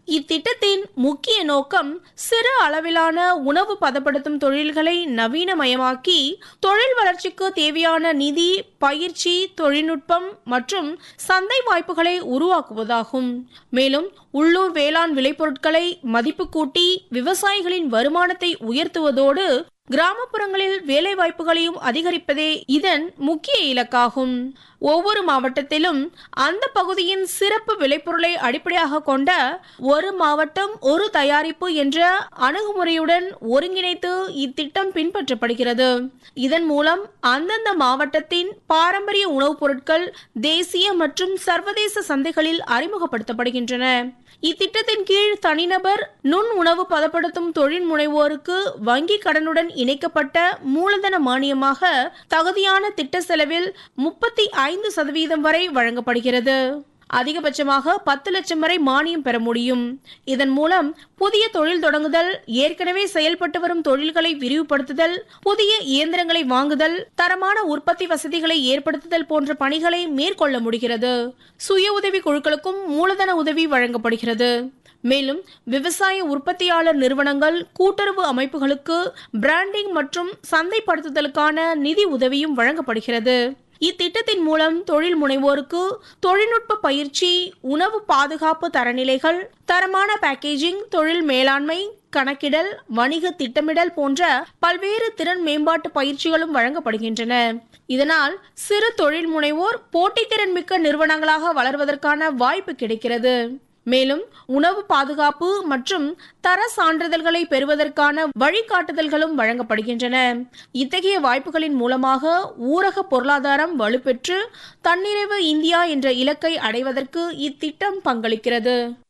இத்திட்டத்தின் முக்கிய நோக்கம் சிறு அளவிலான உணவு பதப்படுத்தும் தொழில்களை நவீனமயமாக்கி தொழில் வளர்ச்சிக்கு தேவையான நிதி பயிற்சி தொழில்நுட்பம் மற்றும் சந்தை வாய்ப்புகளை உருவாக்குவதாகும் மேலும் உள்ளூர் வேளாண் விளைபொருட்களை மதிப்பு கூட்டி விவசாயிகளின் வருமானத்தை உயர்த்துவதோடு கிராமப்புறங்களில் வேலை வாய்ப்புகளையும் அதிகரிப்பதே இதன் முக்கிய இலக்காகும் ஒவ்வொரு மாவட்டத்திலும் அந்த பகுதியின் சிறப்பு விளைபொருளை அடிப்படையாக கொண்ட ஒரு மாவட்டம் ஒரு தயாரிப்பு என்ற அணுகுமுறையுடன் ஒருங்கிணைத்து இத்திட்டம் பின்பற்றப்படுகிறது இதன் மூலம் அந்தந்த மாவட்டத்தின் பாரம்பரிய உணவுப் பொருட்கள் தேசிய மற்றும் சர்வதேச சந்தைகளில் அறிமுகப்படுத்தப்படுகின்றன இத்திட்டத்தின் கீழ் தனிநபர் நுண் உணவு பதப்படுத்தும் தொழில் முனைவோருக்கு வங்கி கடனுடன் இணைக்கப்பட்ட மூலதன மானியமாக தகுதியான திட்ட செலவில் முப்பத்தி ஐந்து சதவீதம் வரை வழங்கப்படுகிறது அதிகபட்சமாக பத்து லட்சம் வரை மானியம் பெற முடியும் இதன் மூலம் புதிய தொழில் தொடங்குதல் ஏற்கனவே செயல்பட்டு வரும் தொழில்களை விரிவுபடுத்துதல் புதிய இயந்திரங்களை வாங்குதல் தரமான உற்பத்தி வசதிகளை ஏற்படுத்துதல் போன்ற பணிகளை மேற்கொள்ள முடிகிறது சுய உதவி குழுக்களுக்கும் மூலதன உதவி வழங்கப்படுகிறது மேலும் விவசாய உற்பத்தியாளர் நிறுவனங்கள் கூட்டுறவு அமைப்புகளுக்கு பிராண்டிங் மற்றும் சந்தைப்படுத்துதலுக்கான நிதி உதவியும் வழங்கப்படுகிறது இத்திட்டத்தின் மூலம் தொழில் முனைவோருக்கு தொழில்நுட்ப பயிற்சி உணவு பாதுகாப்பு தரநிலைகள் தரமான பேக்கேஜிங் தொழில் மேலாண்மை கணக்கிடல் வணிக திட்டமிடல் போன்ற பல்வேறு திறன் மேம்பாட்டு பயிற்சிகளும் வழங்கப்படுகின்றன இதனால் சிறு தொழில் முனைவோர் போட்டித்திறன் மிக்க நிறுவனங்களாக வளர்வதற்கான வாய்ப்பு கிடைக்கிறது மேலும் உணவு பாதுகாப்பு மற்றும் தர சான்றிதழ்களை பெறுவதற்கான வழிகாட்டுதல்களும் வழங்கப்படுகின்றன இத்தகைய வாய்ப்புகளின் மூலமாக ஊரக பொருளாதாரம் வலுப்பெற்று தன்னிறைவு இந்தியா என்ற இலக்கை அடைவதற்கு இத்திட்டம் பங்களிக்கிறது